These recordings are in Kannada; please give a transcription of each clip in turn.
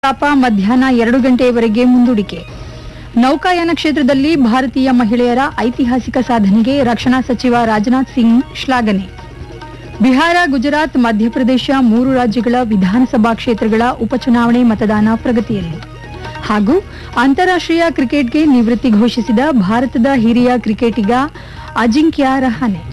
ಕಲಾಪ ಮಧ್ಯಾಹ್ನ ಎರಡು ಗಂಟೆಯವರೆಗೆ ಮುಂದೂಡಿಕೆ ನೌಕಾಯಾನ ಕ್ಷೇತ್ರದಲ್ಲಿ ಭಾರತೀಯ ಮಹಿಳೆಯರ ಐತಿಹಾಸಿಕ ಸಾಧನೆಗೆ ರಕ್ಷಣಾ ಸಚಿವ ರಾಜನಾಥ್ ಸಿಂಗ್ ಶ್ಲಾಘನೆ ಬಿಹಾರ ಗುಜರಾತ್ ಮಧ್ಯಪ್ರದೇಶ ಮೂರು ರಾಜ್ಯಗಳ ವಿಧಾನಸಭಾ ಕ್ಷೇತ್ರಗಳ ಉಪಚುನಾವಣೆ ಮತದಾನ ಪ್ರಗತಿಯಲ್ಲಿ ಹಾಗೂ ಅಂತಾರಾಷ್ಟ್ರೀಯ ಕ್ರಿಕೆಟ್ಗೆ ನಿವೃತ್ತಿ ಘೋಷಿಸಿದ ಭಾರತದ ಹಿರಿಯ ಕ್ರಿಕೆಟಿಗ ಅಜಿಂಕ್ಯ ರಹಾನೆ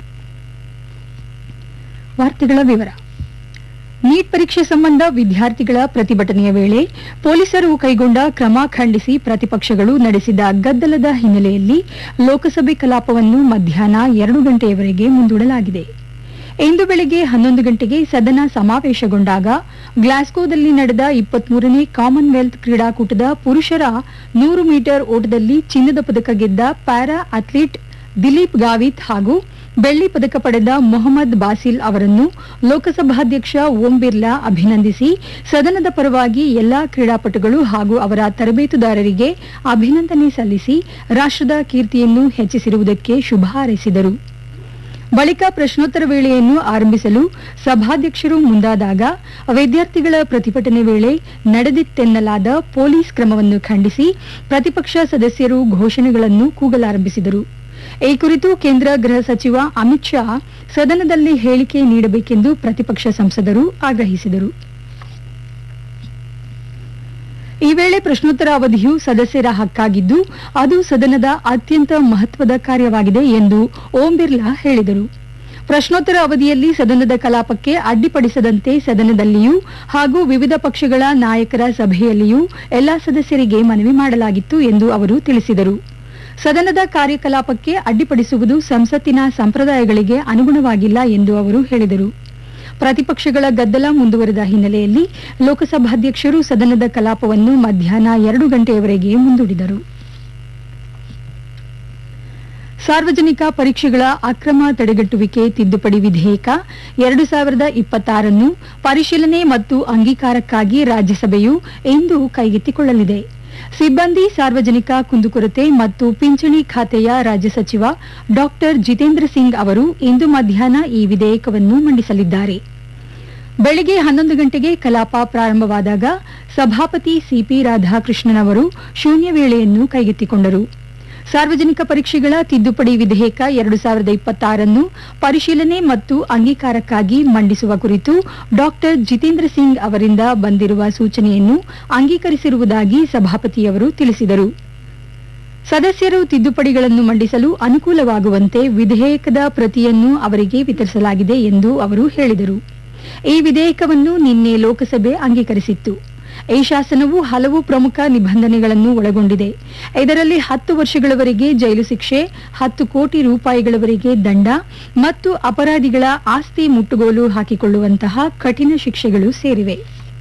ವಾರ್ತೆಗಳ ವಿವರ ನೀಟ್ ಪರೀಕ್ಷೆ ಸಂಬಂಧ ವಿದ್ಯಾರ್ಥಿಗಳ ಪ್ರತಿಭಟನೆಯ ವೇಳೆ ಪೊಲೀಸರು ಕೈಗೊಂಡ ಕ್ರಮ ಖಂಡಿಸಿ ಪ್ರತಿಪಕ್ಷಗಳು ನಡೆಸಿದ ಗದ್ದಲದ ಹಿನ್ನೆಲೆಯಲ್ಲಿ ಲೋಕಸಭೆ ಕಲಾಪವನ್ನು ಮಧ್ಯಾಹ್ನ ಎರಡು ಗಂಟೆಯವರೆಗೆ ಮುಂದೂಡಲಾಗಿದೆ ಇಂದು ಬೆಳಗ್ಗೆ ಹನ್ನೊಂದು ಗಂಟೆಗೆ ಸದನ ಸಮಾವೇಶಗೊಂಡಾಗ ಗ್ಲಾಸ್ಗೋದಲ್ಲಿ ನಡೆದ ಇಪ್ಪತ್ಮೂರನೇ ಕಾಮನ್ವೆಲ್ತ್ ಕ್ರೀಡಾಕೂಟದ ಪುರುಷರ ನೂರು ಮೀಟರ್ ಓಟದಲ್ಲಿ ಚಿನ್ನದ ಪದಕ ಗೆದ್ದ ಪ್ಯಾರಾ ಅಥ್ಲೀಟ್ ದಿಲೀಪ್ ಗಾವಿತ್ ಹಾಗೂ ಬೆಳ್ಳಿ ಪದಕ ಪಡೆದ ಮೊಹಮ್ಮದ್ ಬಾಸಿಲ್ ಅವರನ್ನು ಲೋಕಸಭಾಧ್ಯಕ್ಷ ಓಂ ಬಿರ್ಲಾ ಅಭಿನಂದಿಸಿ ಸದನದ ಪರವಾಗಿ ಎಲ್ಲಾ ಕ್ರೀಡಾಪಟುಗಳು ಹಾಗೂ ಅವರ ತರಬೇತುದಾರರಿಗೆ ಅಭಿನಂದನೆ ಸಲ್ಲಿಸಿ ರಾಷ್ಟ್ರದ ಕೀರ್ತಿಯನ್ನು ಹೆಚ್ಚಿಸಿರುವುದಕ್ಕೆ ಶುಭ ಹಾರೈಸಿದರು ಬಳಿಕ ಪ್ರಶ್ನೋತ್ತರ ವೇಳೆಯನ್ನು ಆರಂಭಿಸಲು ಸಭಾಧ್ಯಕ್ಷರು ಮುಂದಾದಾಗ ವಿದ್ಯಾರ್ಥಿಗಳ ಪ್ರತಿಭಟನೆ ವೇಳೆ ನಡೆದಿತ್ತೆನ್ನಲಾದ ಪೊಲೀಸ್ ಕ್ರಮವನ್ನು ಖಂಡಿಸಿ ಪ್ರತಿಪಕ್ಷ ಸದಸ್ಯರು ಘೋಷಣೆಗಳನ್ನು ಕೂಗಲಾರಂಭಿಸಿದರು ಈ ಕುರಿತು ಕೇಂದ್ರ ಗೃಹ ಸಚಿವ ಅಮಿತ್ ಶಾ ಸದನದಲ್ಲಿ ಹೇಳಿಕೆ ನೀಡಬೇಕೆಂದು ಪ್ರತಿಪಕ್ಷ ಸಂಸದರು ಆಗ್ರಹಿಸಿದರು ಈ ವೇಳೆ ಪ್ರಶ್ನೋತ್ತರ ಅವಧಿಯು ಸದಸ್ಯರ ಹಕ್ಕಾಗಿದ್ದು ಅದು ಸದನದ ಅತ್ಯಂತ ಮಹತ್ವದ ಕಾರ್ಯವಾಗಿದೆ ಎಂದು ಓಂ ಬಿರ್ಲಾ ಹೇಳಿದರು ಪ್ರಶ್ನೋತ್ತರ ಅವಧಿಯಲ್ಲಿ ಸದನದ ಕಲಾಪಕ್ಕೆ ಅಡ್ಡಿಪಡಿಸದಂತೆ ಸದನದಲ್ಲಿಯೂ ಹಾಗೂ ವಿವಿಧ ಪಕ್ಷಗಳ ನಾಯಕರ ಸಭೆಯಲ್ಲಿಯೂ ಎಲ್ಲಾ ಸದಸ್ಯರಿಗೆ ಮನವಿ ಮಾಡಲಾಗಿತ್ತು ಎಂದು ಅವರು ತಿಳಿಸಿದರು ಸದನದ ಕಾರ್ಯಕಲಾಪಕ್ಕೆ ಅಡ್ಡಿಪಡಿಸುವುದು ಸಂಸತ್ತಿನ ಸಂಪ್ರದಾಯಗಳಿಗೆ ಅನುಗುಣವಾಗಿಲ್ಲ ಎಂದು ಅವರು ಹೇಳಿದರು ಪ್ರತಿಪಕ್ಷಗಳ ಗದ್ದಲ ಮುಂದುವರೆದ ಹಿನ್ನೆಲೆಯಲ್ಲಿ ಲೋಕಸಭಾಧ್ಯಕ್ಷರು ಸದನದ ಕಲಾಪವನ್ನು ಮಧ್ಯಾಹ್ನ ಎರಡು ಗಂಟೆಯವರೆಗೆ ಮುಂದೂಡಿದರು ಸಾರ್ವಜನಿಕ ಪರೀಕ್ಷೆಗಳ ಅಕ್ರಮ ತಡೆಗಟ್ಟುವಿಕೆ ತಿದ್ದುಪಡಿ ವಿಧೇಯಕ ಎರಡು ಸಾವಿರದ ಇಪ್ಪತ್ತಾರನ್ನು ಪರಿಶೀಲನೆ ಮತ್ತು ಅಂಗೀಕಾರಕ್ಕಾಗಿ ರಾಜ್ಯಸಭೆಯು ಇಂದು ಕೈಗೆತ್ತಿಕೊಳ್ಳಲಿದೆ ಸಿಬ್ಬಂದಿ ಸಾರ್ವಜನಿಕ ಕುಂದುಕೊರತೆ ಮತ್ತು ಪಿಂಚಣಿ ಖಾತೆಯ ರಾಜ್ಯ ಸಚಿವ ಡಾಕ್ಟರ್ ಜಿತೇಂದ್ರ ಸಿಂಗ್ ಅವರು ಇಂದು ಮಧ್ಯಾಹ್ನ ಈ ವಿಧೇಯಕವನ್ನು ಮಂಡಿಸಲಿದ್ದಾರೆ ಬೆಳಗ್ಗೆ ಹನ್ನೊಂದು ಗಂಟೆಗೆ ಕಲಾಪ ಪ್ರಾರಂಭವಾದಾಗ ಸಭಾಪತಿ ಸಿಪಿ ರಾಧಾಕೃಷ್ಣನ್ ಅವರು ಶೂನ್ಯ ವೇಳೆಯನ್ನು ಕೈಗೆತ್ತಿಕೊಂಡರು ಸಾರ್ವಜನಿಕ ಪರೀಕ್ಷೆಗಳ ತಿದ್ದುಪಡಿ ವಿಧೇಯಕ ಎರಡು ಸಾವಿರದ ಇಪ್ಪತ್ತಾರನ್ನು ಪರಿಶೀಲನೆ ಮತ್ತು ಅಂಗೀಕಾರಕ್ಕಾಗಿ ಮಂಡಿಸುವ ಕುರಿತು ಡಾಕ್ಟರ್ ಜಿತೇಂದ್ರ ಸಿಂಗ್ ಅವರಿಂದ ಬಂದಿರುವ ಸೂಚನೆಯನ್ನು ಅಂಗೀಕರಿಸಿರುವುದಾಗಿ ಸಭಾಪತಿಯವರು ತಿಳಿಸಿದರು ಸದಸ್ಯರು ತಿದ್ದುಪಡಿಗಳನ್ನು ಮಂಡಿಸಲು ಅನುಕೂಲವಾಗುವಂತೆ ವಿಧೇಯಕದ ಪ್ರತಿಯನ್ನು ಅವರಿಗೆ ವಿತರಿಸಲಾಗಿದೆ ಎಂದು ಅವರು ಹೇಳಿದರು ಈ ವಿಧೇಯಕವನ್ನು ನಿನ್ನೆ ಲೋಕಸಭೆ ಅಂಗೀಕರಿಸಿತ್ತು ಈ ಶಾಸನವು ಹಲವು ಪ್ರಮುಖ ನಿಬಂಧನೆಗಳನ್ನು ಒಳಗೊಂಡಿದೆ ಇದರಲ್ಲಿ ಹತ್ತು ವರ್ಷಗಳವರೆಗೆ ಜೈಲು ಶಿಕ್ಷೆ ಹತ್ತು ಕೋಟಿ ರೂಪಾಯಿಗಳವರೆಗೆ ದಂಡ ಮತ್ತು ಅಪರಾಧಿಗಳ ಆಸ್ತಿ ಮುಟ್ಟುಗೋಲು ಹಾಕಿಕೊಳ್ಳುವಂತಹ ಕಠಿಣ ಶಿಕ್ಷೆಗಳು ಸೇರಿವೆ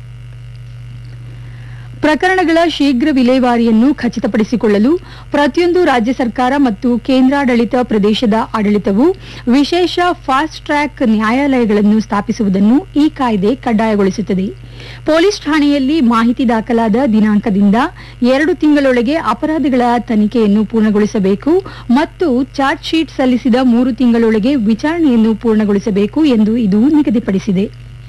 ಪ್ರಕರಣಗಳ ಶೀಘ್ರ ವಿಲೇವಾರಿಯನ್ನು ಖಚಿತಪಡಿಸಿಕೊಳ್ಳಲು ಪ್ರತಿಯೊಂದು ರಾಜ್ಯ ಸರ್ಕಾರ ಮತ್ತು ಕೇಂದ್ರಾಡಳಿತ ಪ್ರದೇಶದ ಆಡಳಿತವು ವಿಶೇಷ ಫಾಸ್ಟ್ ಟ್ರ್ಯಾಕ್ ನ್ಯಾಯಾಲಯಗಳನ್ನು ಸ್ಥಾಪಿಸುವುದನ್ನು ಈ ಕಾಯ್ದೆ ಕಡ್ಡಾಯಗೊಳಿಸುತ್ತದೆ ಪೊಲೀಸ್ ಠಾಣೆಯಲ್ಲಿ ಮಾಹಿತಿ ದಾಖಲಾದ ದಿನಾಂಕದಿಂದ ಎರಡು ತಿಂಗಳೊಳಗೆ ಅಪರಾಧಗಳ ತನಿಖೆಯನ್ನು ಪೂರ್ಣಗೊಳಿಸಬೇಕು ಮತ್ತು ಚಾರ್ಜ್ ಶೀಟ್ ಸಲ್ಲಿಸಿದ ಮೂರು ತಿಂಗಳೊಳಗೆ ವಿಚಾರಣೆಯನ್ನು ಪೂರ್ಣಗೊಳಿಸಬೇಕು ಎಂದು ಇದು ನಿಗದಿಪಡಿಸಿದೆ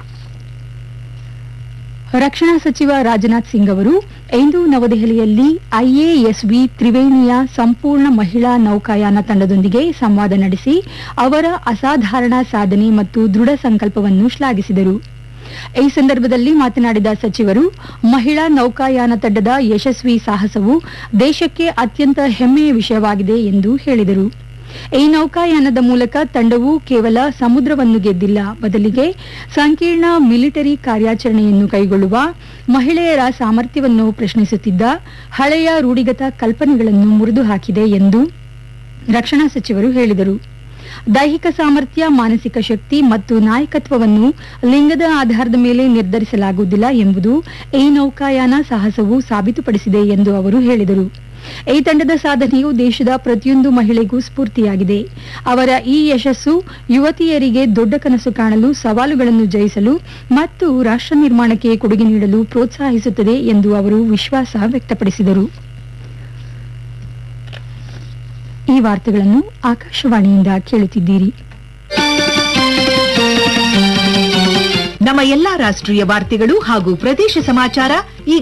ರಕ್ಷಣಾ ಸಚಿವ ರಾಜನಾಥ್ ಸಿಂಗ್ ಅವರು ಇಂದು ನವದೆಹಲಿಯಲ್ಲಿ ಐಎಎಸ್ವಿ ತ್ರಿವೇಣಿಯ ಸಂಪೂರ್ಣ ಮಹಿಳಾ ನೌಕಾಯಾನ ತಂಡದೊಂದಿಗೆ ಸಂವಾದ ನಡೆಸಿ ಅವರ ಅಸಾಧಾರಣ ಸಾಧನೆ ಮತ್ತು ದೃಢ ಸಂಕಲ್ಪವನ್ನು ಶ್ಲಾಘಿಸಿದರು ಈ ಸಂದರ್ಭದಲ್ಲಿ ಮಾತನಾಡಿದ ಸಚಿವರು ಮಹಿಳಾ ನೌಕಾಯಾನ ತಂಡದ ಯಶಸ್ವಿ ಸಾಹಸವು ದೇಶಕ್ಕೆ ಅತ್ಯಂತ ಹೆಮ್ಮೆಯ ವಿಷಯವಾಗಿದೆ ಎಂದು ಹೇಳಿದರು ಈ ನೌಕಾಯಾನದ ಮೂಲಕ ತಂಡವು ಕೇವಲ ಸಮುದ್ರವನ್ನು ಗೆದ್ದಿಲ್ಲ ಬದಲಿಗೆ ಸಂಕೀರ್ಣ ಮಿಲಿಟರಿ ಕಾರ್ಯಾಚರಣೆಯನ್ನು ಕೈಗೊಳ್ಳುವ ಮಹಿಳೆಯರ ಸಾಮರ್ಥ್ಯವನ್ನು ಪ್ರಶ್ನಿಸುತ್ತಿದ್ದ ಹಳೆಯ ರೂಢಿಗತ ಕಲ್ಪನೆಗಳನ್ನು ಮುರಿದು ಹಾಕಿದೆ ಎಂದು ರಕ್ಷಣಾ ಸಚಿವರು ಹೇಳಿದರು ದೈಹಿಕ ಸಾಮರ್ಥ್ಯ ಮಾನಸಿಕ ಶಕ್ತಿ ಮತ್ತು ನಾಯಕತ್ವವನ್ನು ಲಿಂಗದ ಆಧಾರದ ಮೇಲೆ ನಿರ್ಧರಿಸಲಾಗುವುದಿಲ್ಲ ಎಂಬುದು ಈ ನೌಕಾಯಾನ ಸಾಹಸವು ಸಾಬೀತುಪಡಿಸಿದೆ ಎಂದು ಅವರು ಹೇಳಿದರು ಈ ತಂಡದ ಸಾಧನೆಯು ದೇಶದ ಪ್ರತಿಯೊಂದು ಮಹಿಳೆಗೂ ಸ್ಫೂರ್ತಿಯಾಗಿದೆ ಅವರ ಈ ಯಶಸ್ಸು ಯುವತಿಯರಿಗೆ ದೊಡ್ಡ ಕನಸು ಕಾಣಲು ಸವಾಲುಗಳನ್ನು ಜಯಿಸಲು ಮತ್ತು ರಾಷ್ಟ್ರ ನಿರ್ಮಾಣಕ್ಕೆ ಕೊಡುಗೆ ನೀಡಲು ಪ್ರೋತ್ಸಾಹಿಸುತ್ತದೆ ಎಂದು ಅವರು ವಿಶ್ವಾಸ ವ್ಯಕ್ತಪಡಿಸಿದರು ಈ ವಾರ್ತೆಗಳನ್ನು ಆಕಾಶವಾಣಿಯಿಂದ ಕೇಳುತ್ತಿದ್ದೀರಿ ನಮ್ಮ ಎಲ್ಲಾ ರಾಷ್ಟ್ರೀಯ ವಾರ್ತೆಗಳು ಹಾಗೂ ಪ್ರದೇಶ ಸಮಾಚಾರ ಈಗ